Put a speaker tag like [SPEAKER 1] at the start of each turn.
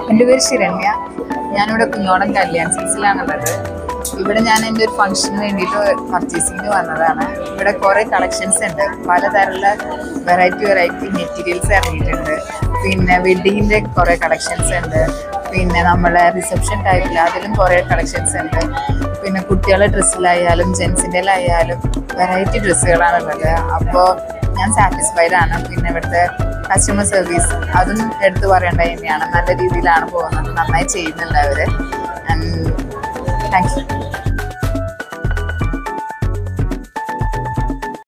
[SPEAKER 1] എൻ്റെ പേര് ശിരണ്യ ഞാനിവിടെ കുന്നോടം കല്യാൺ സിൽസിലാണുള്ളത് ഇവിടെ ഞാൻ എൻ്റെ ഒരു ഫംഗ്ഷന് വേണ്ടിയിട്ട് പർച്ചേസിങ്ങിന് വന്നതാണ് ഇവിടെ കുറേ കളക്ഷൻസ് ഉണ്ട് പലതരമുള്ള വെറൈറ്റി വെറൈറ്റി മെറ്റീരിയൽസ് ഇറങ്ങിയിട്ടുണ്ട് പിന്നെ വെഡ്ഡിങ്ങിൻ്റെ കുറേ കളക്ഷൻസ് ഉണ്ട് പിന്നെ നമ്മളെ റിസപ്ഷൻ ടൈപ്പിൽ അതിലും കുറേ കളക്ഷൻസ് ഉണ്ട് പിന്നെ കുട്ടികളുടെ ഡ്രസ്സിലായാലും ജെൻസിൻ്റെലായാലും വെറൈറ്റി ഡ്രസ്സുകളാണുള്ളത് അപ്പോൾ ഞാൻ സാറ്റിസ്ഫൈഡ് ആണ് പിന്നെ ഇവിടുത്തെ കസ്റ്റമർ സർവീസ് അതും എടുത്തു പറയേണ്ടത് തന്നെയാണ് നല്ല രീതിയിലാണ് പോകുന്നത് നന്നായി ചെയ്യുന്നുണ്ട് അവർ താങ്ക് യു